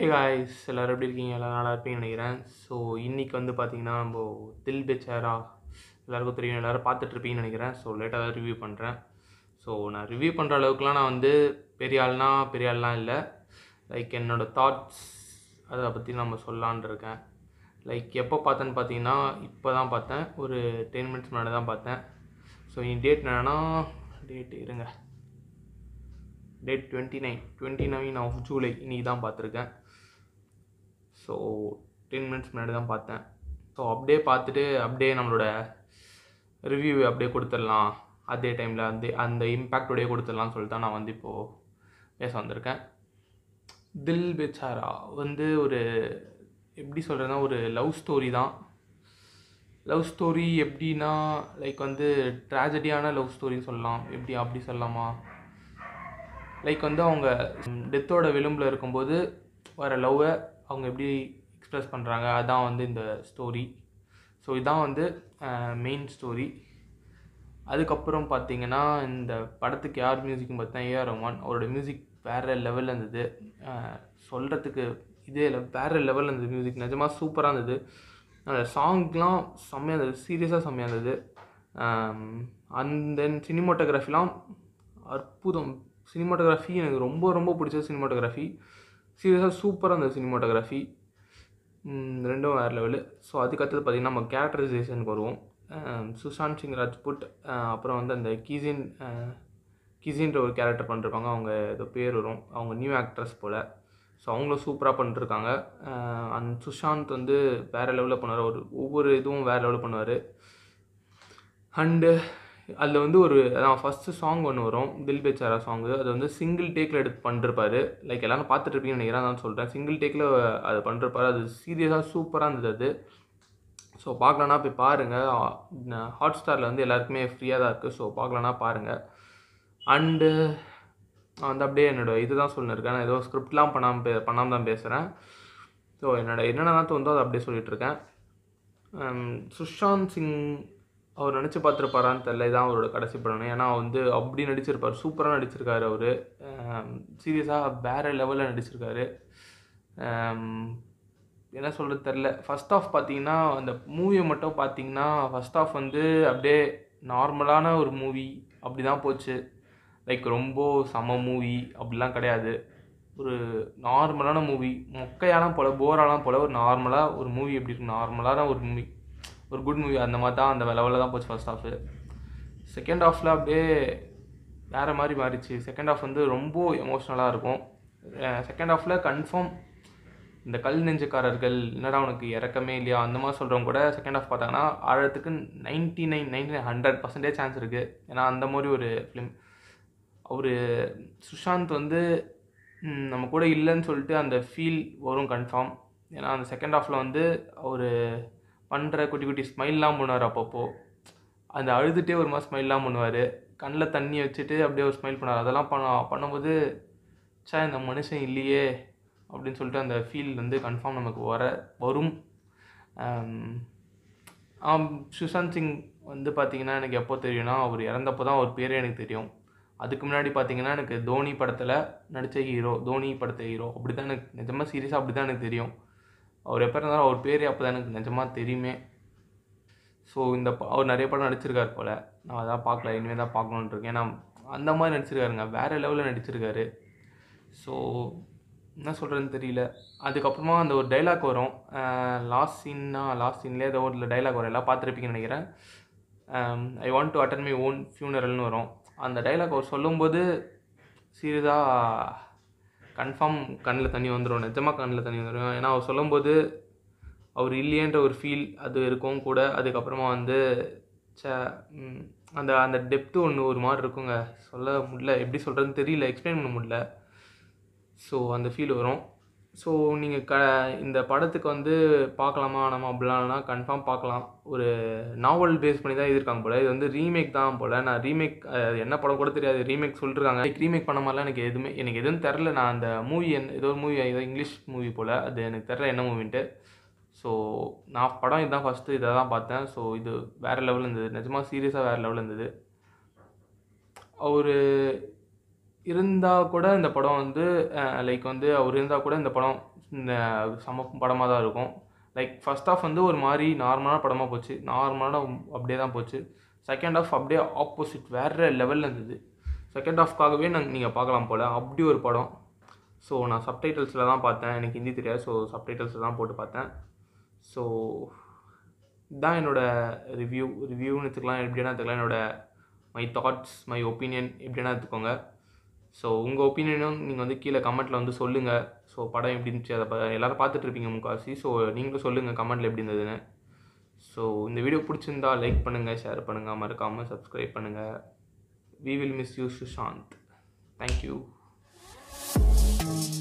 hey guys எல்லோரும் எப்படி இருக்கீங்க எல்லோரும் நல்லா இருப்பீங்கன்னு நினைக்கிறேன் ஸோ இன்றைக்கி வந்து பார்த்தீங்கன்னா நம்ம தில் பெச்சாரா எல்லாருக்கும் தெரியும் எல்லோரும் பார்த்துட்ருப்பீங்கன்னு நினைக்கிறேன் ஸோ லேட்டாக தான் ரிவ்யூ பண்ணுறேன் ஸோ நான் ரிவ்யூ பண்ணுற அளவுக்குலாம் நான் வந்து பெரிய ஆள்னா பெரிய ஆள்லாம் இல்லை லைக் என்னோடய தாட்ஸ் அதை பற்றி நம்ம சொல்லலான் இருக்கேன் லைக் எப்போ பார்த்தேன்னு பார்த்தீங்கன்னா இப்போ தான் பார்த்தேன் ஒரு டென் மினிட்ஸ் முன்னாடி தான் பார்த்தேன் ஸோ இனி டேட் என்னன்னா டேட் இருங்க date twenty nine twenty nine of July இன்றைக்கி தான் பார்த்துருக்கேன் ஸோ டென் மினிட்ஸ் முன்னாடி தான் பார்த்தேன் ஸோ அப்படியே பார்த்துட்டு அப்படியே நம்மளோட ரிவ்யூ அப்படியே கொடுத்துடலாம் அதே டைமில் அந்த அந்த இம்பேக்டோடையே கொடுத்துடலாம்னு சொல்லிட்டு தான் நான் வந்து இப்போது பேச வந்திருக்கேன் தில் பெச்சாரா வந்து ஒரு எப்படி சொல்கிறதுனா ஒரு லவ் ஸ்டோரி தான் லவ் ஸ்டோரி எப்படின்னா லைக் வந்து ட்ராஜடியான லவ் ஸ்டோரின்னு சொல்லலாம் எப்படி அப்படி சொல்லலாமா லைக் வந்து அவங்க டெத்தோட விளிம்பில் இருக்கும்போது வர லவ்வை அவங்க எப்படி எக்ஸ்ப்ரெஸ் பண்ணுறாங்க அதான் வந்து இந்த ஸ்டோரி ஸோ இதான் வந்து மெயின் ஸ்டோரி அதுக்கப்புறம் பார்த்தீங்கன்னா இந்த படத்துக்கு யார் மியூசிக்னு பார்த்தா ஏஆர் ரஹ்மான் அவரோட மியூசிக் வேறு லெவலில் இருந்தது சொல்கிறதுக்கு இதே இல்லை வேறு லெவலில் இருந்தது மியூசிக் நிஜமாக சூப்பராக இருந்தது அந்த சாங்க்லாம் செம்மையாக இருந்தது சீரியஸாக செம்மையாக இருந்தது அண்ட் தென் சினிமோட்டோகிராஃபிலாம் அற்புதம் சினிமாட்டோகிராஃபி எனக்கு ரொம்ப ரொம்ப பிடிச்ச சினிமாட்டோகிராஃபி சீரியஸாக சூப்பராக இருந்தது சினிமாட்டோகிராஃபி ரெண்டும் வேறு லெவலு ஸோ அதுக்கடுத்தது பார்த்திங்கன்னா நம்ம கேரக்டரைசேஷனுக்கு வருவோம் சுஷாந்த் சிங் ராஜ்புட் அப்புறம் வந்து அந்த கிசின் கிசின்ற ஒரு கேரக்டர் பண்ணிருப்பாங்க அவங்க ஏதோ பேர் வரும் அவங்க நியூ ஆக்ட்ரஸ் போல் ஸோ அவங்களும் சூப்பராக பண்ணிருக்காங்க அண்ட் சுஷாந்த் வந்து வேறு லெவலில் பண்ணுவார் ஒரு ஒவ்வொரு இதுவும் வேறு லெவலில் பண்ணுவார் அண்டு அதில் வந்து ஒரு அதான் ஃபஸ்ட்டு சாங் ஒன்று வரும் தில் பேச்சாரா சாங்கு அது வந்து சிங்கிள் டேக்கில் எடுத்து பண்ணிருப்பாரு லைக் எல்லாரும் பார்த்துட்ருப்பீங்கன்னு நினைக்கிறேன் நான் சொல்கிறேன் சிங்கிள் டேக்கில் அது பண்ணிருப்பாரு அது சீரியஸாக சூப்பராக இருந்தது அது ஸோ பார்க்கலன்னா போய் பாருங்கள் ஹாட் ஸ்டாரில் வந்து எல்லாருக்குமே ஃப்ரீயாக தான் இருக்குது ஸோ பார்க்கலன்னா பாருங்கள் அண்டு நான் வந்து அப்படியே என்னோடய இது தான் சொல்லியிருக்கேன் நான் ஏதோ ஸ்கிரிப்ட்லாம் பண்ணாமல் பே பண்ணாமல் தான் பேசுகிறேன் ஸோ என்னோடய என்னென்ன தோந்தோ அதை அப்படியே சொல்லிகிட்ருக்கேன் சுஷாந்த் சிங் அவர் நினச்சி பார்த்துருப்பாரான்னு தெரில இதான் அவரோட கடைசி படம் ஏன்னா வந்து அப்படி நடிச்சிருப்பார் சூப்பராக நடிச்சிருக்காரு அவர் சீரியஸாக வேறு லெவலில் நடிச்சிருக்காரு என்ன சொல்கிறது தெரில ஃபஸ்ட் ஆஃப் பார்த்தீங்கன்னா அந்த மூவியை மட்டும் பார்த்தீங்கன்னா ஃபஸ்ட் ஆஃப் வந்து அப்படியே நார்மலான ஒரு மூவி அப்படி தான் போச்சு லைக் ரொம்ப செம மூவி அப்படிலாம் கிடையாது ஒரு நார்மலான மூவி மொக்கையாலாம் போல் போராலாம் போல் ஒரு நார்மலாக ஒரு மூவி எப்படி இருக்கும் நார்மலான ஒரு மூவி ஒரு குட் மூவி அந்த மாதிரி தான் அந்த லெவலில் தான் போச்சு ஃபஸ்ட் ஹாஃபு செகண்ட் ஹாஃபில் அப்படியே வேறு மாதிரி மாறிச்சு செகண்ட் ஹாஃப் வந்து ரொம்ப எமோஷ்னலாக இருக்கும் செகண்ட் ஹாஃபில் கன்ஃபார்ம் இந்த கல் நெஞ்சுக்காரர்கள் என்னடா உனக்கு இறக்கமே இல்லையா அந்த மாதிரி சொல்கிறவங்க கூட செகண்ட் ஹாஃப் பார்த்தாங்கன்னா ஆழத்துக்கு ninety nine ninety nine hundred percentage chance இருக்குது ஏன்னா அந்த மாதிரி ஒரு ஃபிலிம் அவர் சுஷாந்த் வந்து நம்ம கூட இல்லைன்னு சொல்லிட்டு அந்த ஃபீல் வரும் கன்ஃபார்ம் ஏன்னா அந்த செகண்ட் ஹாஃபில் வந்து அவர் பண்ணுற குட்டி குட்டி ஸ்மைல்லாம் பண்ணுவார் அப்பப்போ அந்த அழுதுகிட்டே ஒரு மாதிரி ஸ்மைல்லாம் பண்ணுவார் கண்ணில் தண்ணி வச்சுட்டு அப்படியே ஒரு ஸ்மைல் பண்ணுவார் அதெல்லாம் பண்ண பண்ணும்போது சே இந்த மனுஷன் இல்லையே அப்படின்னு சொல்லிட்டு அந்த ஃபீல் வந்து கன்ஃபார்ம் நமக்கு வர வரும் சுஷாந்த் சிங் வந்து பார்த்திங்கன்னா எனக்கு எப்போ தெரியும்னா அவர் இறந்தப்போ தான் அவர் பேரே எனக்கு தெரியும் அதுக்கு முன்னாடி பார்த்தீங்கன்னா எனக்கு தோனி படத்தில் நடித்த ஹீரோ தோனி படத்த ஹீரோ அப்படி தான் எனக்கு நிஜமாக சீரியஸாக அப்படி தான் எனக்கு தெரியும் அவர் எப்போ இருந்தாலும் அவர் பேரே அப்போ தான் எனக்கு நிஜமாக தெரியுமே ஸோ இந்த அவர் நிறைய படம் நடிச்சிருக்காரு போல் நான் அதான் பார்க்கல இனிமேல் தான் பார்க்கணுன்ட்டு இருக்கேன் ஏன்னா அந்த மாதிரி நடிச்சிருக்காருங்க வேறு லெவலில் நடிச்சிருக்காரு ஸோ என்ன சொல்கிறதுன்னு தெரியல அதுக்கப்புறமா அந்த ஒரு டைலாக் வரும் லாஸ்ட் சீன்னா லாஸ்ட் சீன்லேயே ஏதோ ஒரு டைலாக் வரும் எல்லாம் பார்த்துருப்பீங்கன்னு நினைக்கிறேன் I want to attend my own ஃபியூனரல்னு வரும் அந்த டைலாக் அவர் சொல்லும்போது சீரியஸாக கன்ஃபார்ம் கண்ணில் தண்ணி வந்துடும் நிஜமாக கண்ணில் தண்ணி வந்துடும் ஏன்னா அவர் சொல்லும்போது அவர் இல்லையன்ற ஒரு ஃபீல் அது இருக்கும் கூட அதுக்கப்புறமா வந்து ச அந்த அந்த டெப்த்து ஒன்று ஒரு மாதிரி இருக்குங்க சொல்ல முடியல எப்படி சொல்கிறதுன்னு தெரியல எக்ஸ்பிளைன் பண்ண முடியல ஸோ அந்த ஃபீல் வரும் ஸோ நீங்கள் க இந்த படத்துக்கு வந்து பார்க்கலாமா நம்ம அப்படிலாம்னா கன்ஃபார்ம் பார்க்கலாம் ஒரு நாவல் பேஸ் பண்ணி தான் எழுதியிருக்காங்க போல் இது வந்து ரீமேக் தான் போல் நான் ரீமேக் என்ன படம் கூட தெரியாது ரீமேக் சொல்லிருக்காங்க ரீமேக் பண்ண மாதிரிலாம் எனக்கு எதுவுமே எனக்கு எதுவும் தெரில நான் அந்த மூவி என் ஏதோ ஒரு மூவி ஏதோ இங்கிலீஷ் மூவி போல் அது எனக்கு தெரில என்ன மூவின்ட்டு ஸோ நான் படம் இதுதான் ஃபஸ்ட்டு இதை தான் பார்த்தேன் ஸோ இது வேறு லெவலில் இருந்தது நிஜமாக சீரியஸாக வேறு லெவலில் இருந்தது அவர் இருந்தால் கூட இந்த படம் வந்து லைக் வந்து அவர் இருந்தால் கூட இந்த படம் இந்த செம படமாக தான் இருக்கும் லைக் ஃபர்ஸ்ட் ஆஃப் வந்து ஒரு மாதிரி நார்மலான படமாக போச்சு நார்மலான அப்படியே தான் போச்சு செகண்ட் ஆஃப் அப்படியே ஆப்போசிட் வேறு லெவலில் இருந்தது செகண்ட் ஆஃப்காகவே நாங்கள் நீங்கள் பார்க்கலாம் போல் அப்படி ஒரு படம் ஸோ நான் சப்டைட்டில்ஸில் தான் பார்த்தேன் எனக்கு ஹிந்தி தெரியாது ஸோ சப்டைட்டில்ஸில் தான் போட்டு பார்த்தேன் ஸோ இதுதான் என்னோடய ரிவ்யூ ரிவ்யூன்னு எடுத்துக்கலாம் எப்படின்னா எடுத்துக்கலாம் என்னோட மை தாட்ஸ் மை ஒப்பீனியன் எப்படின்னா எடுத்துக்கோங்க ஸோ உங்கள் ஒப்பீனியனும் நீங்கள் வந்து கீழே கமெண்ட்டில் வந்து சொல்லுங்கள் ஸோ படம் எப்படி இருந்துச்சு அதை ப எல்லோரும் பார்த்துட்டு இருப்பீங்க முக்காசி ஸோ நீங்களும் சொல்லுங்கள் கமெண்ட்டில் எப்படி இருந்ததுன்னு ஸோ இந்த வீடியோ பிடிச்சிருந்தா லைக் பண்ணுங்கள் ஷேர் பண்ணுங்கள் மறக்காமல் சப்ஸ்கிரைப் பண்ணுங்கள் we will miss you Sushant thank you